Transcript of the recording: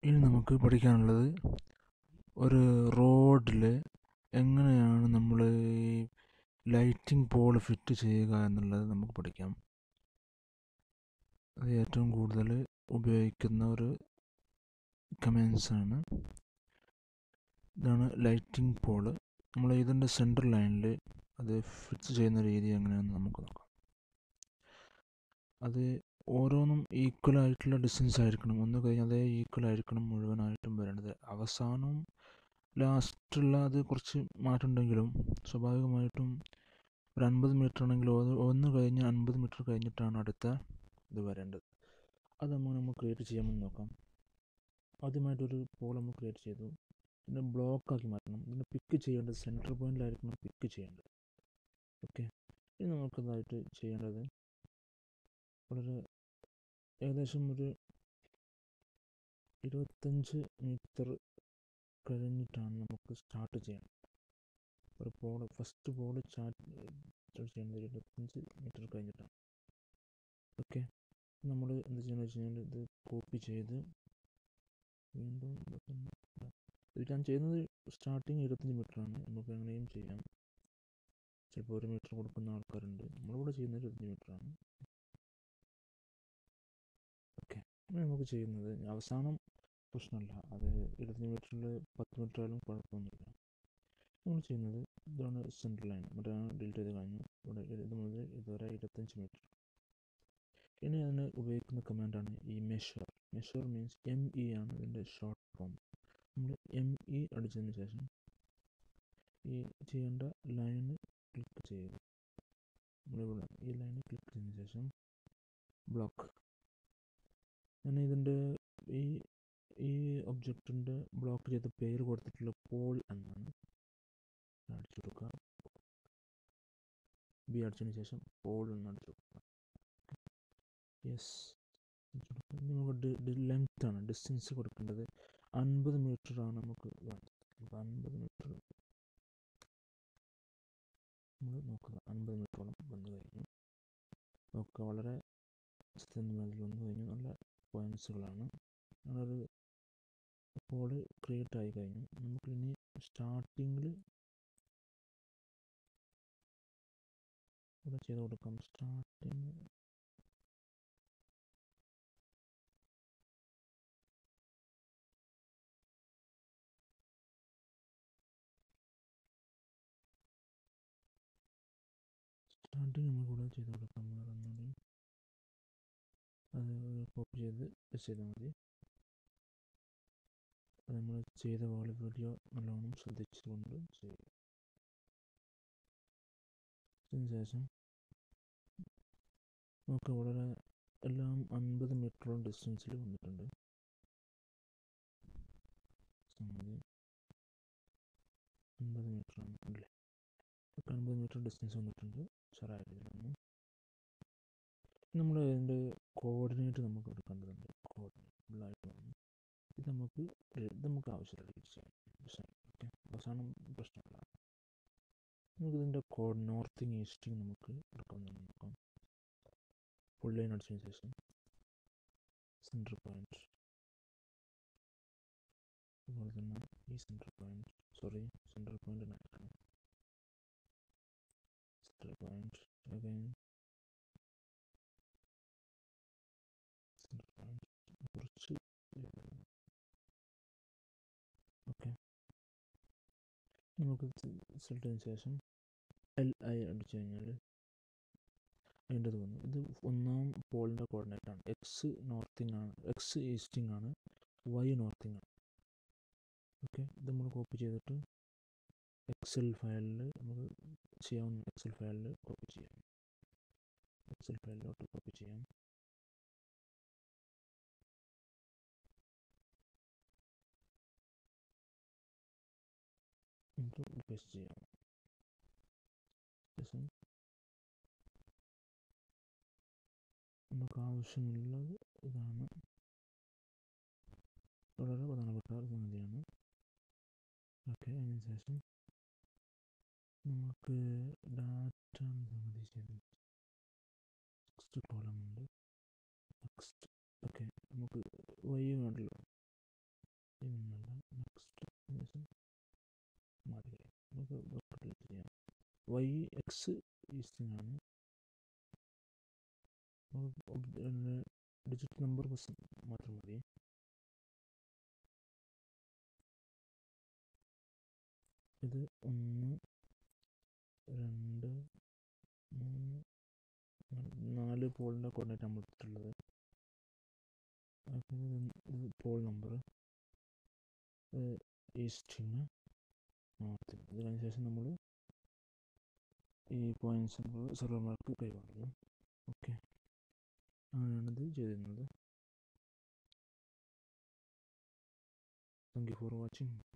ഇനി നമുക്ക് പഠിക്കാനുള്ളത് ഒരു റോഡിൽ എങ്ങനെയാണ് നമ്മൾ ഈ ലൈറ്റിംഗ് പോൾ ഫിറ്റ് ചെയ്യുക എന്നുള്ളത് നമുക്ക് പഠിക്കാം അത് ഏറ്റവും കൂടുതൽ ഉപയോഗിക്കുന്ന ഒരു കമൻസ് ആണ് ഇതാണ് ലൈറ്റിംഗ് പോള് നമ്മൾ ഇതിൻ്റെ സെൻറ്റർ ലൈനിൽ അത് ഫിക്സ് ചെയ്യുന്ന രീതി എങ്ങനെയാണെന്ന് നമുക്ക് നോക്കാം അത് ഓരോന്നും ഈക്വൽ ആയിട്ടുള്ള ഡിസ്റ്റൻസ് ആയിരിക്കണം ഒന്ന് കഴിഞ്ഞാൽ അതേ ഈക്വൽ ആയിരിക്കണം മുഴുവനായിട്ടും വരേണ്ടത് അവസാനം ലാസ്റ്റുള്ള അത് കുറച്ച് മാറ്റമുണ്ടെങ്കിലും സ്വാഭാവികമായിട്ടും ഒരു അൻപത് മീറ്റർ ആണെങ്കിൽ ഒന്ന് കഴിഞ്ഞ് അൻപത് മീറ്റർ കഴിഞ്ഞിട്ടാണ് അടുത്ത ഇത് വരേണ്ടത് അത് നമ്മൾ നമ്മൾ ക്രിയേറ്റ് ചെയ്യാമെന്ന് നോക്കാം ആദ്യമായിട്ടൊരു പോൾ നമ്മൾ ക്രിയേറ്റ് ചെയ്തു ഇതിനെ ബ്ലോക്കാക്കി മാറ്റണം ഇതിനെ പിക്ക് ചെയ്യേണ്ടത് സെൻറ്റർ പോയിന്റിലായിരിക്കണം പിക്ക് ചെയ്യേണ്ടത് ഓക്കെ ഇനി നമുക്കതായിട്ട് ചെയ്യേണ്ടത് വളരെ ഏകദേശം ഒരു ഇരുപത്തഞ്ച് മീറ്റർ കഴിഞ്ഞിട്ടാണ് നമുക്ക് സ്റ്റാർട്ട് ചെയ്യേണ്ടത് ഒരു പോൾ ഫസ്റ്റ് പോൾ സ്റ്റാർട്ട് ചെയ്യേണ്ടത് ഇരുപത്തഞ്ച് മീറ്റർ കഴിഞ്ഞിട്ടാണ് ഓക്കെ നമ്മൾ എന്ത് ചെയ്യണമെന്ന് വെച്ച് കഴിഞ്ഞാൽ ഇത് കോപ്പി ചെയ്ത് വീണ്ടും ഇത് ഞാൻ ചെയ്യുന്നത് സ്റ്റാർട്ടിങ് ഇരുപത്തഞ്ച് മീറ്ററാണ് നമുക്ക് എങ്ങനെയും ചെയ്യാം ചിലപ്പോൾ ഒരു മീറ്റർ കൊടുക്കുന്ന ആൾക്കാരുണ്ട് നമ്മളിവിടെ ചെയ്യുന്നത് ഇരുപത്തഞ്ച് മീറ്ററാണ് ഓക്കെ നമുക്ക് ചെയ്യുന്നത് അവസാനം പ്രശ്നമല്ല അത് ഇരുപത്തഞ്ച് മീറ്ററിൽ പത്ത് മീറ്റർ ആയാലും കുഴപ്പമൊന്നുമില്ല നമ്മൾ ചെയ്യുന്നത് ഇതാണ് സെൻട്രൽ ലൈൻ മറ്റേ ഡിലീറ്റ് ചെയ്ത് കഴിഞ്ഞു ഇവിടെ ഇത് മുതൽ ഇതുവരെ ഇരുപത്തഞ്ച് മീറ്റർ ഇനി അതിന് ഉപയോഗിക്കുന്ന കമാൻഡാണ് ഈ measure measure means M E ആണ് ഇതിൻ്റെ ഷോർട്ട് ഫോം നമ്മൾ എം ഇ അടിച്ചതിന് ശേഷം ഈ ചെയ്യേണ്ട ലൈന് ക്ലിക്ക് ചെയ്യുക നമ്മളിവിടെ ഈ ലൈന് ക്ലിക്ക് ചെയ്തതിന് ശേഷം ബ്ലോക്ക് ഞാൻ ഇതിൻ്റെ ഈ ഈ ഒബ്ജക്റ്റിൻ്റെ ബ്ലോക്ക് ചെയ്ത പേര് കൊടുത്തിട്ടുള്ള പോൾ എന്നാണ് അടിച്ചു കൊടുക്കുക ബി അടിച്ചതിന് ശേഷം പോൾ എന്ന് അടിച്ചു കൊടുക്കുക യെസ് നമുക്ക് ലെങ്ത് ആണ് ഡിസ്റ്റൻസ് കൊടുക്കേണ്ടത് അൻപത് മീറ്റർ ആണ് നമുക്ക് വേണ്ടത് അപ്പോൾ അൻപത് മീറ്റർ നമ്മൾ നോക്കുക അൻപത് മീറ്ററോളം വന്നു കഴിഞ്ഞു നോക്കുക വളരെ അതിൽ വന്നു കഴിഞ്ഞു നല്ല പോയിൻസുകളാണ് ഒരു പോള് ക്രിയേറ്റ് ആയി കഴിഞ്ഞു നമുക്കിനി സ്റ്റാർട്ടിങ്ങിൽ ഇവിടെ ചെയ്ത് കൊടുക്കാം സ്റ്റാർട്ടിങ് സ്റ്റാർട്ടിങ് നമ്മൾ കൂടെ ചെയ്ത് കൊടുക്കാം വേറെ ഒന്നുകൂടി അത് കോപ്പി ചെയ്ത് പേസ്റ്റ് ചെയ്താൽ മതി അത് നമ്മൾ ചെയ്ത പോലെ വീഡിയോ നല്ലോണം ശ്രദ്ധിച്ചുകൊണ്ട് ചെയ്യുക അതിനുശേഷം നമുക്ക് വളരെ എല്ലാം അൻപത് മീറ്ററോളം ഡിസ്റ്റൻസിൽ വന്നിട്ടുണ്ട് സംഗതി അൻപത് മീറ്ററാണ് അല്ലേ അൻപത് മീറ്റർ ഡിസ്റ്റൻസ് വന്നിട്ടുണ്ട് ചെറായിരിക്കുന്നു നമ്മൾ അതിൻ്റെ കോർഡിനേറ്റ് നമുക്ക് എടുക്കേണ്ടതുണ്ട് കോർഡിനേറ്റ് ഫുള്ളായിട്ട് വന്നു ഇത് നമുക്ക് ഇത് നമുക്ക് ആവശ്യമില്ല ഡിലീറ്റ് ചെയ്യാൻ പ്രശ്നം ഓക്കെ അവസാനം പ്രശ്നമില്ല നമുക്ക് ഇതിൻ്റെ കോഡ് നോർത്തിങ് ഈസ്റ്റിങ് നമുക്ക് എടുക്കാമെന്ന് നോക്കാം ഫുൾ ലൈൻ അടിച്ചതിന് ശേഷം സെൻറ്റർ പോയിന്റ് അതുപോലെ തന്നെ ഈ centre point sorry centre point ആയിരിക്കണം centre point again centre point കുറച്ച് ഓക്കെ നമുക്ക് സെലക്ട് ശേഷം എൽ ഐ അടിച്ചു കഴിഞ്ഞാൽ അതിൻ്റെത് വന്നു ഇത് ഒന്നാം പോളിൻ്റെ കോർഡിനേറ്റ് ആണ് എക്സ് നോർത്തിങ് ആണ് എക്സ് ഈസ്റ്റിംഗ് ആണ് വൈ നോർത്തിങ് ആണ് ഓക്കെ ഇത് നമ്മൾ കോപ്പി ചെയ്തിട്ട് എക്സൽ ഫയലിൽ നമുക്ക് ചെയ്യാവുന്ന എക്സൽ ഫയലിൽ കോപ്പി ചെയ്യാം എക്സൽ ഫയലിലോട്ട് കോപ്പി ചെയ്യാം നമുക്ക് പേസ്റ്റ് ചെയ്യാം ശേഷം നമുക്ക് ആവശ്യമുള്ളത് ഇതാണ് വളരെ പ്രധാനപ്പെട്ട ഒരു സംഗതിയാണ് ഓക്കെ അതിന് ശേഷം നമുക്ക് ഡാറ്റ സംഗതി ചെയ്ത് നെക്സ്റ്റ് കോളം ഉണ്ട് നെക്സ്റ്റ് ഓക്കെ നമുക്ക് വൈ വേണ്ടല്ലോ ചെയ്യുന്നുണ്ട് നെക്സ്റ്റ് മാറി നമുക്ക് ബ്ലോക്ക് ചെയ്യാം വൈ എക്സ് ഈസ്റ്റിനാണ് ഡിജിറ്റ് നമ്പർ മാത്രം മതി ഇത് ഒന്ന് രണ്ട് മൂന്ന് നാല് പോളിൻ്റെ കോർഡിനേറ്റ് നമ്മൾ എടുത്തിട്ടുള്ളത് ഇത് പോൾ നമ്പർ ഈസ്റ്റിന് നോർത്തിന് ഇത് കഴിഞ്ഞ ശേഷം നമ്മൾ ഈ പോയിൻറ്റ്സ് നമ്മൾ സെർവർമാർക്ക് കൈമാറുന്നു ഓക്കെ അങ്ങനെയാണ് ഇത് ചെയ്തിരുന്നത് താങ്ക് യു ഫോർ വാച്ചിങ്